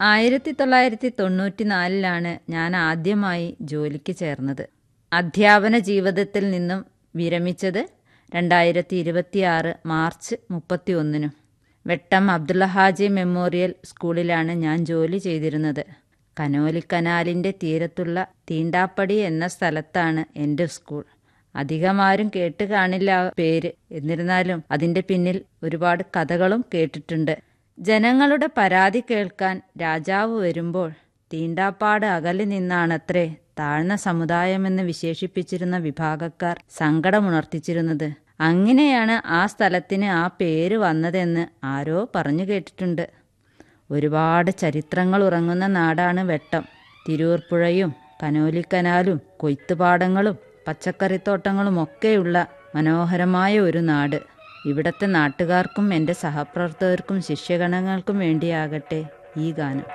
ആയിരത്തി തൊള്ളായിരത്തി തൊണ്ണൂറ്റി നാലിലാണ് ഞാൻ ആദ്യമായി ജോലിക്ക് ചേർന്നത് അധ്യാപന ജീവിതത്തിൽ നിന്നും വിരമിച്ചത് രണ്ടായിരത്തി ഇരുപത്തിയാറ് മാർച്ച് മുപ്പത്തി ഒന്നിനും വെട്ടം അബ്ദുള്ള ഹാജി മെമ്മോറിയൽ സ്കൂളിലാണ് ഞാൻ ജോലി ചെയ്തിരുന്നത് കനോലിക്കനാലിൻ്റെ തീരത്തുള്ള തീണ്ടാപ്പടി എന്ന സ്ഥലത്താണ് എൻ്റെ സ്കൂൾ അധികമാരും കേട്ട് കാണില്ല ആ പേര് എന്നിരുന്നാലും അതിൻ്റെ പിന്നിൽ ഒരുപാട് കഥകളും കേട്ടിട്ടുണ്ട് ജനങ്ങളുടെ പരാതി കേൾക്കാൻ രാജാവ് വരുമ്പോൾ തീണ്ടാപ്പാട് അകലെ നിന്നാണത്രേ താഴ്ന്ന സമുദായമെന്ന് വിശേഷിപ്പിച്ചിരുന്ന വിഭാഗക്കാർ സങ്കടമുണർത്തിച്ചിരുന്നത് അങ്ങനെയാണ് ആ സ്ഥലത്തിന് ആ പേര് വന്നതെന്ന് ആരോ പറഞ്ഞു കേട്ടിട്ടുണ്ട് ഒരുപാട് ചരിത്രങ്ങൾ ഉറങ്ങുന്ന നാടാണ് വെട്ടം തിരൂർപ്പുഴയും കനോലിക്കനാലും കൊയ്ത്തുപാടങ്ങളും പച്ചക്കറിത്തോട്ടങ്ങളും ഒക്കെയുള്ള മനോഹരമായ ഒരു നാട് ഇവിടത്തെ നാട്ടുകാർക്കും എൻ്റെ സഹപ്രവർത്തകർക്കും ശിഷ്യഗണങ്ങൾക്കും വേണ്ടിയാകട്ടെ ഈ ഗാനം